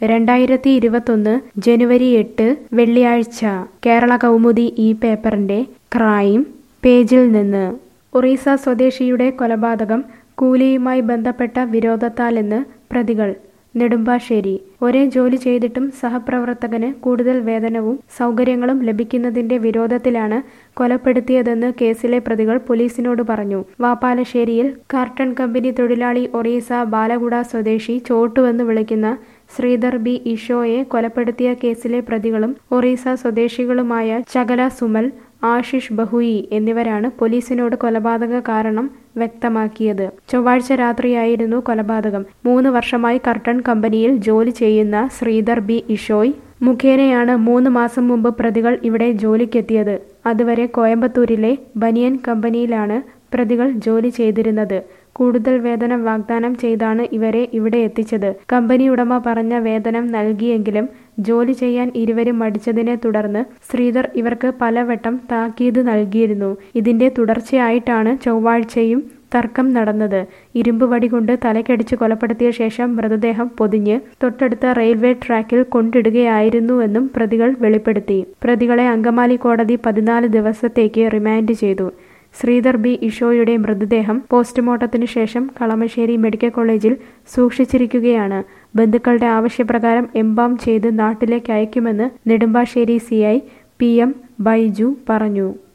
രണ്ടായിരത്തി ഇരുപത്തൊന്ന് ജനുവരി എട്ട് വെള്ളിയാഴ്ച കേരള കൗമുദി ഈ പേപ്പറിന്റെ ക്രൈം പേജിൽ നിന്ന് ഒറീസ സ്വദേശിയുടെ കൊലപാതകം കൂലിയുമായി ബന്ധപ്പെട്ട വിരോധത്താലെന്ന് പ്രതികൾ നെടുമ്പാശ്ശേരി ഒരേ ജോലി ചെയ്തിട്ടും സഹപ്രവർത്തകന് കൂടുതൽ വേതനവും സൗകര്യങ്ങളും ലഭിക്കുന്നതിന്റെ വിരോധത്തിലാണ് കൊലപ്പെടുത്തിയതെന്ന് കേസിലെ പ്രതികൾ പോലീസിനോട് പറഞ്ഞു വാപ്പാലശ്ശേരിയിൽ കാർട്ടൺ കമ്പനി തൊഴിലാളി ഒറീസ ബാലഗുഡ സ്വദേശി ചോട്ടുവെന്ന് വിളിക്കുന്ന ശ്രീധർ ബി ഇഷോയെ കൊലപ്പെടുത്തിയ കേസിലെ പ്രതികളും ഒറീസ സ്വദേശികളുമായ ചകല സുമൽ ആശിഷ് ബഹുയി എന്നിവരാണ് പോലീസിനോട് കൊലപാതക കാരണം വ്യക്തമാക്കിയത് ചൊവ്വാഴ്ച രാത്രിയായിരുന്നു കൊലപാതകം മൂന്ന് വർഷമായി കർട്ടൺ കമ്പനിയിൽ ജോലി ചെയ്യുന്ന ശ്രീധർ ബി ഇഷോയ് മുഖേനയാണ് മൂന്ന് മാസം മുമ്പ് പ്രതികൾ ഇവിടെ ജോലിക്കെത്തിയത് അതുവരെ കോയമ്പത്തൂരിലെ ബനിയൻ കമ്പനിയിലാണ് പ്രതികൾ ജോലി ചെയ്തിരുന്നത് കൂടുതൽ വേതനം വാഗ്ദാനം ചെയ്താണ് ഇവരെ ഇവിടെ എത്തിച്ചത് കമ്പനി ഉടമ പറഞ്ഞ വേതനം നൽകിയെങ്കിലും ജോലി ചെയ്യാൻ ഇരുവരും മടിച്ചതിനെ തുടർന്ന് ശ്രീധർ ഇവർക്ക് പലവട്ടം താക്കീത് നൽകിയിരുന്നു ഇതിന്റെ തുടർച്ചയായിട്ടാണ് ചൊവ്വാഴ്ചയും തർക്കം നടന്നത് ഇരുമ്പ് വടി കൊണ്ട് തലക്കടിച്ച് കൊലപ്പെടുത്തിയ ശേഷം മൃതദേഹം പൊതിഞ്ഞ് തൊട്ടടുത്ത റെയിൽവേ ട്രാക്കിൽ കൊണ്ടിടുകയായിരുന്നുവെന്നും പ്രതികൾ വെളിപ്പെടുത്തി പ്രതികളെ അങ്കമാലി കോടതി പതിനാല് ദിവസത്തേക്ക് റിമാൻഡ് ചെയ്തു ശ്രീധർ ബി ഇഷോയുടെ മൃതദേഹം പോസ്റ്റ്മോർട്ടത്തിനു ശേഷം കളമശ്ശേരി മെഡിക്കൽ കോളേജിൽ സൂക്ഷിച്ചിരിക്കുകയാണ് ബന്ധുക്കളുടെ ആവശ്യപ്രകാരം എംബാം ചെയ്ത് നാട്ടിലേക്ക് അയക്കുമെന്ന് Nedumbassery C I P M Baiju പറഞ്ഞു